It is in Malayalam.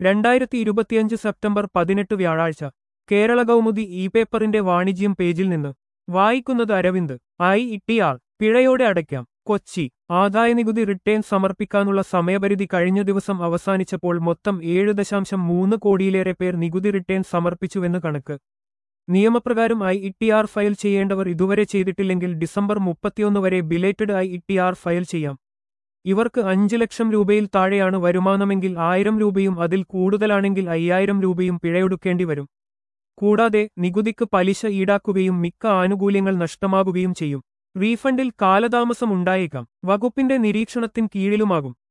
രണ്ടായിരത്തി ഇരുപത്തിയഞ്ച് സെപ്റ്റംബർ പതിനെട്ട് വ്യാഴാഴ്ച കേരള കൗമുദി ഇ പേപ്പറിന്റെ വാണിജ്യം പേജിൽ നിന്ന് വായിക്കുന്നത് അരവിന്ദ് ഐ ഇ ആർ പിഴയോടെ അടയ്ക്കാം കൊച്ചി ആദായനികുതി റിട്ടേൺ സമർപ്പിക്കാനുള്ള സമയപരിധി കഴിഞ്ഞ ദിവസം അവസാനിച്ചപ്പോൾ മൊത്തം ഏഴ് ദശാംശം മൂന്ന് കോടിയിലേറെ പേർ നികുതി റിട്ടേൺ സമർപ്പിച്ചുവെന്ന് കണക്ക് നിയമപ്രകാരം ഐ ഇ ആർ ഫയൽ ചെയ്യേണ്ടവർ ഇതുവരെ ചെയ്തിട്ടില്ലെങ്കിൽ ഡിസംബർ മുപ്പത്തിയൊന്ന് വരെ belated I E R file ചെയ്യാം ഇവർക്ക് അഞ്ച് ലക്ഷം രൂപയിൽ താഴെയാണ് വരുമാനമെങ്കിൽ ആയിരം രൂപയും അതിൽ കൂടുതലാണെങ്കിൽ അയ്യായിരം രൂപയും പിഴയൊടുക്കേണ്ടി വരും കൂടാതെ നികുതിക്ക് പലിശ ഈടാക്കുകയും മിക്ക ആനുകൂല്യങ്ങൾ നഷ്ടമാകുകയും ചെയ്യും റീഫണ്ടിൽ കാലതാമസം ഉണ്ടായേക്കാം വകുപ്പിന്റെ നിരീക്ഷണത്തിൻ കീഴിലുമാകും